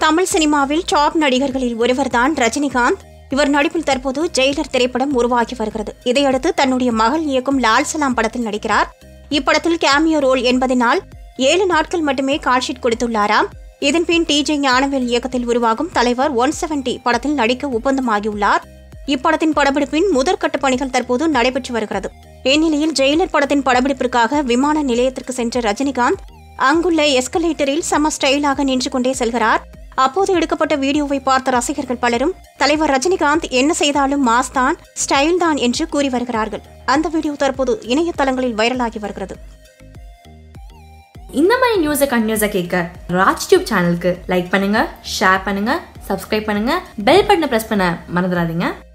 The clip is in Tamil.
தமிழ் சினிமாவில் டாப் நடிகர்களில் ஒருவர்தான் ரஜினிகாந்த் இவர் நடிப்பில் தற்போது ஜெயிலர் திரைப்படம் உருவாகி வருகிறது இதையடுத்து தன்னுடைய மகள் இயக்கும் லால் சலாம் படத்தில் நடிக்கிறார் இப்படத்தில் கேமியோ ரோல் என்பதனால் ஏழு நாட்கள் மட்டுமே கால்ஷீட் கொடுத்துள்ளாராம் இதன்பின் டிஜே ஞானவேல் இயக்கத்தில் உருவாகும் தலைவர் ஒன் செவன்டி படத்தில் நடிக்க ஒப்பந்தமாகியுள்ளார் இப்படத்தின் படப்பிடிப்பின் முதற்கட்ட பணிகள் தற்போது நடைபெற்று வருகிறது இந்நிலையில் ஜெயிலர் படத்தின் படப்பிடிப்பிற்காக விமான நிலையத்திற்கு சென்ற ரஜினிகாந்த் அங்குள்ள எஸ்கலேட்டரில் சம ஸ்டைலாக நின்று கொண்டே செல்கிறார் அப்போது எடுக்கப்பட்ட வீடியோவை பார்த்த ரசிகர்கள் பலரும் தலைவர் ரஜினிகாந்த் என்ன செய்தாலும் மாஸ் தான் ஸ்டைல் தான் என்று கூறி வருகிறார்கள் அந்த வீடியோ தற்போது இணையதளங்களில் வைரலாகி வருகிறது இந்த மாதிரி நியூஸை கண்டினியூஸாக கேட்க ராஜ் டியூப் சேனலுக்கு லைக் பண்ணுங்க ஷேர் பண்ணுங்க சப்ஸ்கிரைப் பண்ணுங்க பெல் பட்டனை ப்ரெஸ் பண்ண மறந்துடாதீங்க